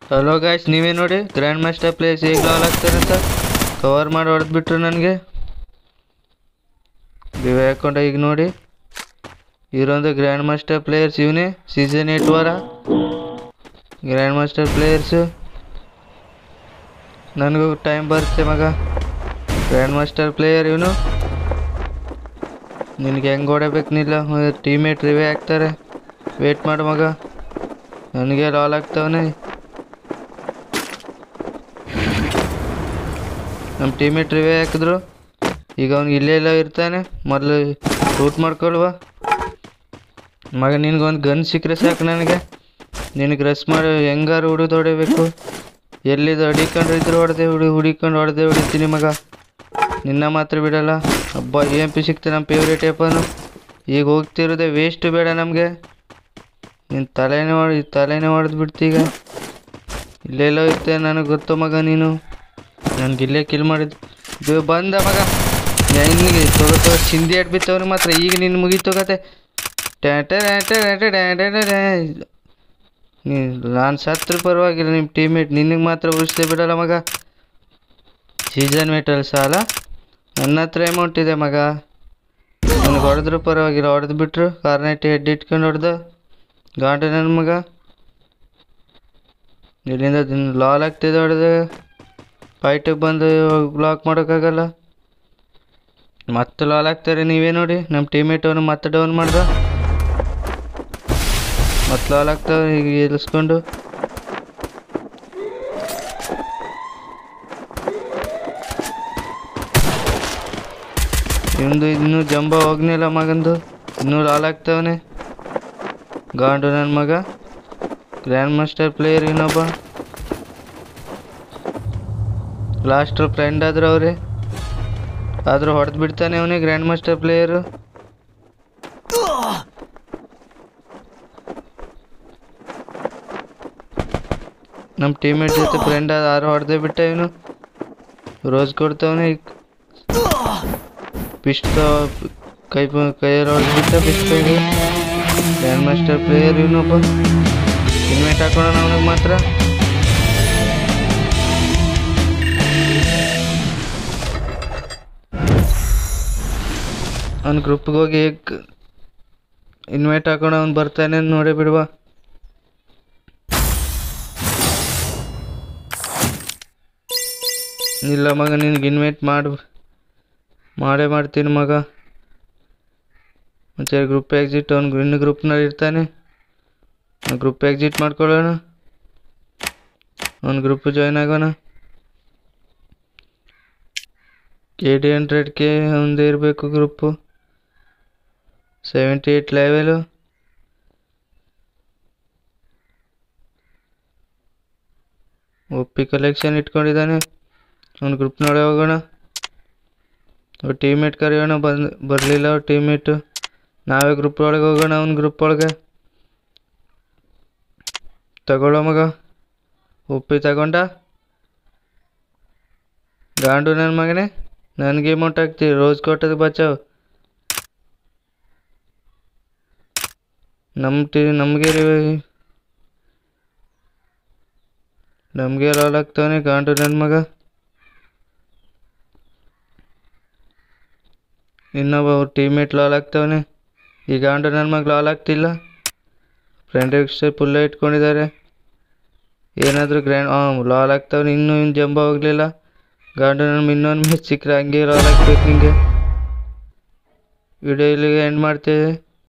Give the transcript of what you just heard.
hello guys ನೀವೇ ನೋಡಿ grand master place ಹೇಗೆ ಲಾಲ್ ಆಗ್ತಾರೆ ಅಂತ ಕವರ್ ಮಾಡಿ ಹೊಡೆದ್ಬಿಟ್ರು ನನಗೆ ಇವೆ ಹಾಕೊಂಡ ಈಗ ನೋಡಿ ಇರೋದು ಗ್ರ್ಯಾಂಡ್ ಮಾಸ್ಟರ್ ಪ್ಲೇಯರ್ಸ್ ಇವನೇ ಸೀಸನ್ ಏಟ್ ವಾರ ಗ್ರ್ಯಾಂಡ್ ಮಾಸ್ಟರ್ ಪ್ಲೇಯರ್ಸು ನನಗೂ ಟೈಮ್ ಬರುತ್ತೆ ಮಗ ಗ್ರ್ಯಾಂಡ್ ಮಾಸ್ಟರ್ ಪ್ಲೇಯರ್ ಇವನು ನಿನಗೆ ಹೆಂಗೆ ಹೊಡಬೇಕು ನಿಲ್ಲ ಟೀಮೇಟ್ ರಿವೇ ಆಗ್ತಾರೆ ವೇಟ್ ಮಾಡು ಮಗ ನನಗೆ ಲಾಲ್ ಆಗ್ತಾವನೆ ನಮ್ಮ ಟೀಮೇಟ್ ರಿವೇ ಹಾಕಿದ್ರು ಈಗ ಅವ್ನು ಇಲ್ಲೇ ಎಲ್ಲ ಇರ್ತಾನೆ ಮೊದಲು ರೂಟ್ ಮಾಡ್ಕೊಳ್ವ ಮಗ ನಿನಗೊಂದು ಗನ್ ಸಿಕ್ಕರೆ ಸಾಕು ನನಗೆ ನಿನಗೆ ರಸ್ ಮಾಡಿ ಹೆಂಗಾರು ಹುಡಿದು ಹೊಡಿಬೇಕು ಎಲ್ಲಿದು ಹೊಡಿಕೊಂಡು ಇದ್ರು ಹೊಡೆದೆ ಹುಡಿ ಹುಡಿಕೊಂಡು ಹೊಡೆದೆ ಹೊಡಿತೀನಿ ಮಗ ನಿನ್ನ ಮಾತ್ರ ಬಿಡಲ್ಲ ಹಬ್ಬ ಎಂ ಪಿ ಸಿಕ್ತು ನಮ್ಮ ಫೇವ್ರೇಟ್ ಏಪನು ಈಗ ಹೋಗ್ತಿರೋದೆ ವೇಸ್ಟ್ ಬೇಡ ನಮಗೆ ನಿನ್ನ ತಲೆನೇ ಹೊಡಿ ತಲೆನೇ ಹೊಡೆದು ಬಿಡ್ತೀಗ ಇಲ್ಲೆಲ್ಲೋ ಇರ್ತೆ ನನಗೆ ಗೊತ್ತು ಮಗ ನೀನು ನನಗೆ ಇಲ್ಲೇ ಕಿಲ್ ಮಾಡಿದ್ದು ಇದು ಬಂದ ಮಗ ನಿನಗೆ ತಗೋ ತಗೋ ಚಿಂದಿ ಆಡ್ಬಿತ್ತವ್ರು ಮಾತ್ರ ಈಗ ನಿನ್ನ ಮುಗೀತು ಕತೆ ನೀ ನಾನು ಸತ್ರ ಪರವಾಗಿಲ್ಲ ನಿಮ್ಮ ಟೀಮೇಟ್ ನಿನಗೆ ಮಾತ್ರ ಉಳಿಸ್ದೆ ಬಿಡಲ್ಲ ಮಗ ಸೀಸನ್ ಮೇಟಲ್ ಸಾಲ ನನ್ನ ಹತ್ರ ಅಮೌಂಟ್ ಇದೆ ಮಗ ನನಗೆ ಹೊಡೆದ್ರು ಪರವಾಗಿಲ್ಲ ಹೊಡೆದು ಬಿಟ್ರು ಕಾರ್ನೆಟ್ ಹೆಡ್ ಇಟ್ಕೊಂಡು ಹೊಡೆದು ಗಾಂಡು ನನ್ನ ಮಗ ಇಲ್ಲಿಂದ ಲಾಲ್ ಆಗ್ತಿದೆ ಹೊಡೆದು ಫೈಟಿಗೆ ಬಂದು ಬ್ಲಾಕ್ ಮಾಡೋಕ್ಕಾಗಲ್ಲ ಮತ್ತೆ ಲಾಲ್ ಆಗ್ತಾರೆ ನೀವೇ ನೋಡಿ ನಮ್ಮ ಟೀಮೇಟ್ ಅವನು ಮತ್ತೆ ಡೌನ್ ಮಾಡ್ದ ಮತ್ತೆ ಲಾಲ್ ಆಗ್ತಾವೆ ಈಗ ಎಲ್ಲಿಸ್ಕೊಂಡು ಇವಂದು ಇನ್ನೂ ಜಂಬ ಹೋಗ್ನಿಲ್ಲ ಮಗಂದು ಇನ್ನೂ ಲಾಲ್ ಆಗ್ತಾವನೆ ಗಾಂಡು ನನ್ನ ಮಗ ಗ್ರ್ಯಾಂಡ್ ಮಾಸ್ಟರ್ ಪ್ಲೇಯರ್ ಇನ್ನೊಬ್ಬ ಲಾಸ್ಟ್ ಫ್ರೆಂಡ್ ಆದ್ರು ಅವ್ರೆ ಆದರೂ ಹೊಡೆದು ಬಿಡ್ತಾನೆ ಅವನೇ ಗ್ರ್ಯಾಂಡ್ ಮಾಸ್ಟರ್ ಪ್ಲೇಯರು ನಮ್ಮ ಟೀಮೇಟ್ ಜೊತೆ ಫ್ರೆಂಡ್ ಆದ ಆರು ಹೊಡೆದೇ ಬಿಟ್ಟ ಇವನು ರೋಸ್ ಕೊಡ್ತಾವನೆ ಪಿಸ್ತ ಕೈ ಪ- ಕೈಯಲ್ಲಿ ಹೊಡೆದ್ಬಿಟ್ಟ ಪಿಸ್ತಗೆ ಗ್ರ್ಯಾಂಡ್ ಮಾಸ್ಟರ್ ಪ್ಲೇಯರ್ ಇವನೊಬ್ಬ ಇನ್ವೈಟ್ ಹಾಕೋಣ ಅವನಿಗೆ ಮಾತ್ರ ಅವ್ನ ಗ್ರೂಪ್ಗೆ ಹೋಗಿ ಇನ್ವೈಟ್ ಹಾಕೊಂಡು ಅವ್ನು ಬರ್ತಾನೆ ನೋಡೇ ಬಿಡುವ ಇಲ್ಲ ಮಗ ನಿನಗೆ ಇನ್ವೈಟ್ ಮಾಡು ಮಾಡೇ ಮಾಡ್ತೀನಿ ಮಗ ಮತ್ತೆ ಗ್ರೂಪ್ ಎಕ್ಸಿಟ್ ಅವ್ನು ಇನ್ನು ಗ್ರೂಪ್ನಲ್ಲಿ ಇರ್ತಾನೆ ಗ್ರೂಪ್ ಎಕ್ಸಿಟ್ ಮಾಡ್ಕೊಳ್ಳೋಣ ಅವ್ನ ಗ್ರೂಪ್ ಜಾಯ್ನ್ ಆಗೋಣ ಕೆ ಡಿ ಹಂಡ್ರೆಡ್ ಕೆ ಒಂದೇ ಇರಬೇಕು ಗ್ರೂಪು ಸೆವೆಂಟಿ ಏಯ್ಟ್ ಲೆವೆಲು ಒಪ್ಪಿ ಕಲೆಕ್ಷನ್ ಇಟ್ಕೊಂಡಿದ್ದಾನೆ ಅವ್ನ ಗ್ರೂಪ್ನೊಳಗೆ ಹೋಗೋಣ ಅವ್ರ ಟೀಮೇಟ್ ಕರೆಯೋಣ ಬಂದು ಬರಲಿಲ್ಲ ಅವ್ರ ಟೀಮೇಟು ನಾವೇ ಗ್ರೂಪ್ ಒಳಗೆ ಹೋಗೋಣ ಅವ್ನ ಗ್ರೂಪ್ ಒಳಗೆ ತಗೊಳ್ಳೋ ಮಗ ಉಪ್ಪಿ ತಗೊಂಡ ಗಾಂಡು ನನ್ನ ಮಗನೇ ನನಗೆ ಅಮೌಂಟ್ ಹಾಕ್ತೀವಿ ರೋಸ್ ಕೊಟ್ಟದು ಬಚಾವ್ ನಮ್ಮ ಟಿ ನಮಗೆ ನಮಗೆ ಲಾಲ್ ಆಗ್ತಾವನೆ ಗಾಂಡು ನನ್ನ ಮಗ ಇನ್ನೊಬ್ಬ ಅವ್ರ ಟೀಮೇಟ್ ಲಾಲ್ ಆಗ್ತಾವನೆ ಈ ಗಾಂಡು ನನ್ನ ಮಗ ಲಾಲ್ ಆಗ್ತಿಲ್ಲ ಫ್ರೆಂಡ್ ಎಕ್ಸ್ಟ್ರಾ ಫುಲ್ಲ ಇಟ್ಕೊಂಡಿದ್ದಾರೆ ಏನಾದರೂ ಗ್ರ್ಯಾಂಡ್ ಹಾಂ ಲಾಲ್ ಆಗ್ತಾವನೆ ಇನ್ನೂ ಇನ್ನು ಜಂಬ ಹೋಗಲಿಲ್ಲ ಗಾಂಡು ನನ್ನ ಇನ್ನೊಂದು ಮ್ಯಾಚ್ ಸಿಕ್ಕರೆ ಹಂಗೆ ಲಾಲ್ ಆಗ್ಬೇಕು ನಿಂಗೆ ವಿಡಿಯೋ ಇಲ್ಲಿಗೆ ಎಂಡ್ ಮಾಡ್ತೇವೆ